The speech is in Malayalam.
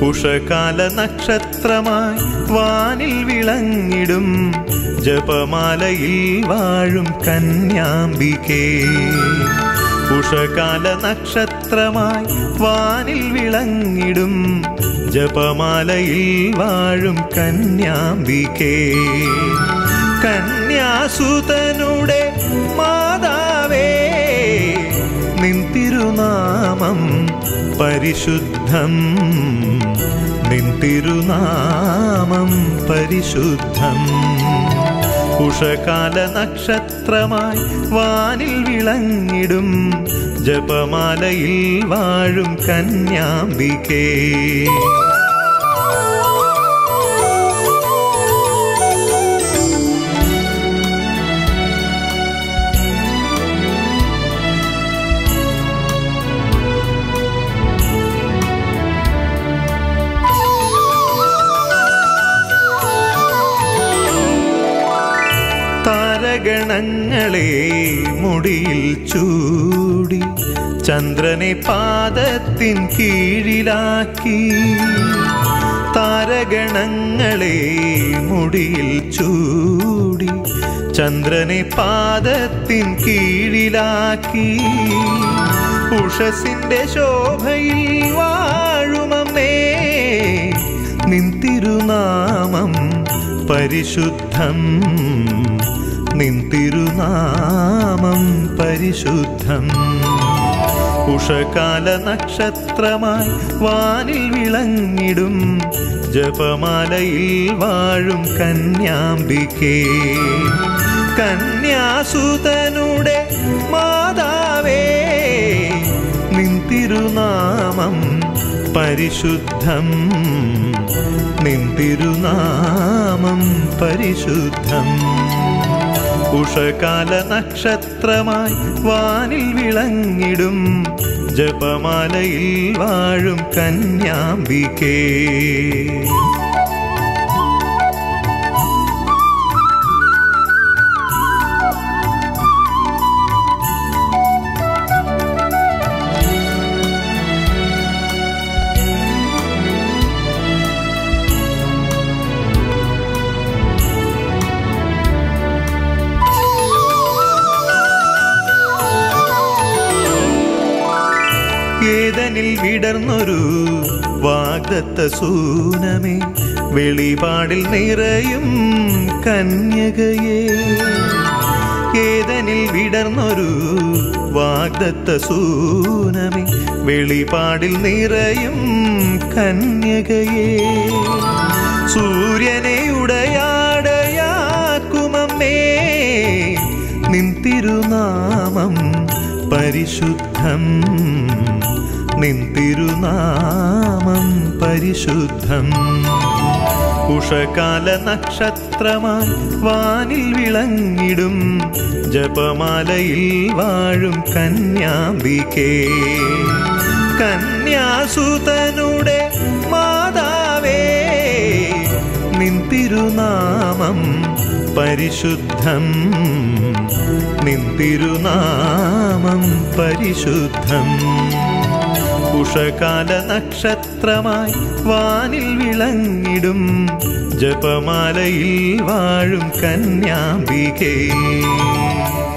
ഉഷകാല നക്ഷത്രമായി വാനിൽ വിളങ്ങിടും ജപമാലയിൽ വാഴും കന്യാംബികേ ഉഷകാല നക്ഷത്രമായി വാനിൽ വിളങ്ങിടും ജപമാലയിൽ വാഴും കന്യാംബികേ കന്യാസുതനുടെ മാതാവേ നിൻ തിരുനാമം പരിശുദ്ധം നിൻ തിരുനാമം പരിശുദ്ധം ഉഷകാല നക്ഷത്രമായി വാനിൽ വിളങ്ങിടും ജപമാലയിൽ വാഴും കന്യാംബികേ താരഗണങ്ങളെ മുടിയിൽ ചൂടി ചന്ദ്രനെ പാദത്തിൻ കീഴിലാക്കി താരഗണങ്ങളെ മുടിയിൽ ചൂടി ചന്ദ്രനെ പാദത്തിൻ കീഴിലാക്കി ഉഷസിന്റെ ശോഭയിൽ വാഴുമമ്മേ നിൻ തിരുനാമം പരിശുദ്ധം നിൻ തിരുനാമം പരിശുദ്ധം ഉഷകാല നക്ഷത്രമായി വാനിൽ വിളങ്ങിടും ജപമാലയിൽ വാഴും കന്യാംബികേ കന്യാസുതനുടെ മാതാവേ നിൻ തിരുനാമം പരിശുദ്ധം നിൻ തിരുനാമം പരിശുദ്ധം ഉഷകാല നക്ഷത്രമായി വാനിൽ വിളങ്ങിടും ജപമാലയിൽ വാഴും കന്യാംബികേ ഏതനിൽ വിടർന്നൊരു വാഗ്ദത്ത സൂനമേ വെളിപാടിൽ നിറയും കന്യകയെ ഏതനിൽ വിടർന്നൊരു വാഗ്ദത്ത സൂനമേ വെളിപാടിൽ നിറയും കന്യകയെ സൂര്യനെ ഉടയാടയാക്കുമമ്മേ നിൻ തിരുനാമം പരിശുദ്ധം നിൻ തിരുനാമം പരിശുദ്ധം ഉഷകാല നക്ഷത്രമായി വാനിൽ വിളങ്ങിടും ജപമാലയിൽ വാഴും കന്യാംബികേ കന്യാസുതനുടെ മാതാവേ നിൻ തിരുനാമം പരിശുദ്ധം നിൻ തിരുനാമം പരിശുദ്ധം ഉഷകാല നക്ഷത്രമായി വാനിൽ വിളങ്ങിടും ജപമാലയിൽ വാഴും കന്യാംബികേ